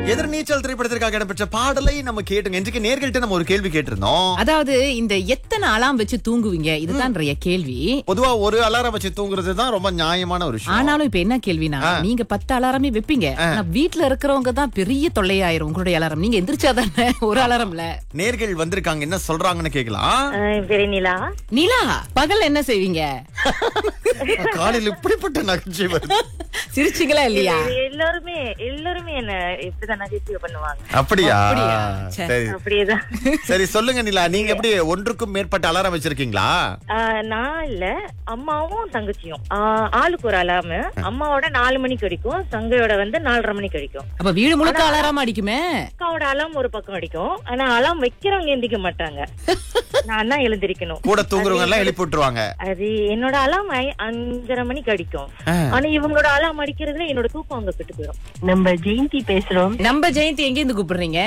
எதிர்நீச்சல் திரைப்படத்திற்காக இடம்பெற்ற பாடலை நம்ம கேட்டுங்க இன்றைக்கு நேர்கள்ட்ட நம்ம ஒரு கேள்வி கேட்டிருந்தோம் அதாவது இந்த எத்தனை அலாம் வச்சு தூங்குவீங்க இதுதான் நிறைய கேள்வி பொதுவா ஒரு அலாரம் வச்சு தூங்குறது தான் ரொம்ப நியாயமான ஒரு விஷயம் ஆனாலும் இப்ப என்ன கேள்வினா நீங்க பத்து அலாரமே வைப்பீங்க ஆனா வீட்ல இருக்கிறவங்க தான் பெரிய தொல்லையாயிரும் உங்களுடைய அலாரம் நீங்க எந்திரிச்சாதானே ஒரு அலாரம்ல நேர்கள் வந்திருக்காங்க என்ன சொல்றாங்கன்னு கேக்கலாம் ஆஹ் என் பேரு நிலா நிலா பகல் என்ன செய்வீங்க காலையில் இப்படிப்பட்ட நகைச்சுவை வருது. சிரிச்சிங்களா இல்லையா இது எல்லாருமே எல்லாருமே என்ன இப்படிதான் நகைச்சுவை பண்ணுவாங்க அப்படியா அப்படியா? சே. சரி அப்படியேதான் சரி சொல்லுங்க நிலா நீங்க எப்படி ஒன்றுக்கும் மேற்பட்ட அலாரம் வச்சிருக்கீங்களா ஆஹ் நான் இல்ல அம்மாவும் தங்கச்சியும் ஆஹ் ஆளுக்கு ஒரு அலாமு அம்மாவோட நாலு மணிக்கு அடிக்கும் தங்கையோட வந்து நாலரை மணிக்கு அடிக்கும் அப்ப வீடு முழுக்க அலாரம் அடிக்குமே அக்காவோட அலாம் ஒரு பக்கம் அடிக்கும் ஆனா அலாம் வைக்கிறவங்க எந்திரிக்க மாட்டாங்க நான் தான் எழுந்திருக்கணும் கூட தூங்குறவங்க எல்லாம் எழுப்பி விட்டுருவாங்க அது என்னோட அலாம் அஞ்சரை மணிக்கு அடிக்கும் ஆ. ஆனா இவங்களோட அலாம் அடிக்கிறதுல என்னோட தூக்கம் அங்க கெட்டு போயிடும் நம்ம ஜெயந்தி பேசுறோம் நம்ம ஜெயந்தி எங்க இருந்து கூப்பிடுறீங்க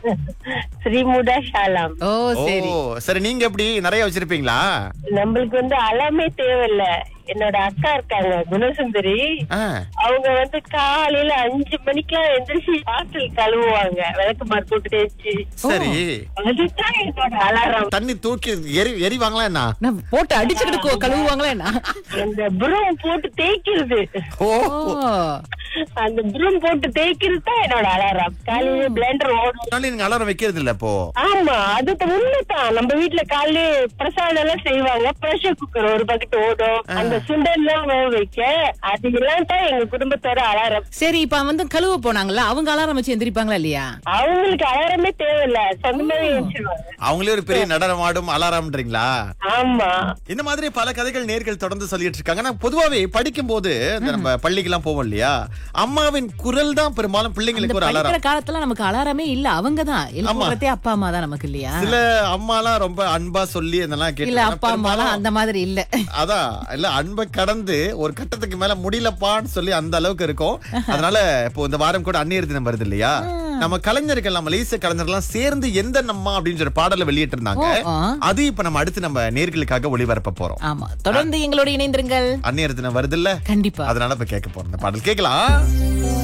ஸ்ரீமுடா ஷாலாம் ஓ ஓ சரி சரி நீங்க எப்படி நிறைய வச்சிருப்பீங்களா நம்மளுக்கு வந்து அலாமே தேவையில்ல என்னோட அக்கா இருக்காங்க குணசுந்தரி ஆ. அவங்க வந்து காலையில அஞ்சு மணிக்கெல்லாம் எந்திரிச்சு வாசல் கழுவுவாங்க விளக்கு மாறு போட்டு தேய்ச்சி சரி அதுதான் என்னோட அலாரம் தண்ணி தூக்கி எரி எரிவாங்களா என்ன நான் போட்டு அடிச்சுக்கிட்டு கோ- கழுவுவாங்களா என்ன அந்த புரம் போட்டு தேய்க்கிறது ஓ ஓ அந்த புரம் போட்டு தேய்க்கிறது தான் என்னோட அலாரம் காலையில பிளெண்டர் ஓடும் அதனால நீங்க அலாரம் வைக்கிறது இல்ல இப்போ ஆமா அது உண்மைதான் நம்ம வீட்டுல காலையில பிரசாதம் எல்லாம் செய்வாங்க பிரஷர் குக்கர் ஒரு பக்கெட் ஓடும் அந்த சுண்டல் எல்லாம் வேக வைக்க அது எல்லாம் தான் எங்க குடும்பத்தோட அலாரம் சரி இப்ப வந்து கழுவ போனாங்கல்ல அவங்க அலாரம் வச்சு எந்திரிப்பாங்களா இல்லையா அவங்களுக்கு அலாரமே தேவையில்ல சொந்தமாவே வச்சிருவாங்க அவங்களே ஒரு பெரிய நடனமாடும் அலாரம்ன்றீங்களா ஆமா இந்த மாதிரி பல கதைகள் நேர்கள் தொடர்ந்து சொல்லிட்டு இருக்காங்க ஆனா பொதுவாவே படிக்கும் போது இந்த நம்ம பள்ளிக்கு எல்லாம் போவோம் இல்லையா அம்மாவின் குரல் தான் பெரும்பாலும் இந்த பிள்ளைங்களுக்கு ஒரு படிக்கிற அலாரம் காலத்துல நமக்கு அலாரமே இல்ல அவங்கதான் எழுப்புறதே அப்பா அம்மா தான் நமக்கு இல்லையா சில அம்மாலாம் ரொம்ப அன்பா சொல்லி இதெல்லாம் இல்ல கேட்டு அப்பா அம்மாலாம் அந்த மாதிரி இல்ல அதான் இல்ல அன்பை கடந்து ஒரு கட்டத்துக்கு மேல முடியலப்பான்னு சொல்லி அந்த அளவுக்கு இருக்கும் அதனால இப்போ இந்த வாரம் கூட அந்நியர் தினம் வருது இல்லையா நம்ம கலைஞர்கள் நம்ம மலேசிய கலைஞர்கள்லாம் சேர்ந்து எந்த நம்மா அப்படின்னு சொல்லி பாடலை வெளியிட்டு இருந்தாங்க ஓ, ஆ. அது இப்ப நம்ம அடுத்து நம்ம நேர்களுக்காக ஒளிபரப்ப போறோம் ஆமா தொடர்ந்து எங்களோட இணைந்திருங்கள் அந்நியர் தினம் வருது இல்ல கண்டிப்பா அதனால இப்ப கேட்க போறோம் இந்த பாடல் கேட்கலாம்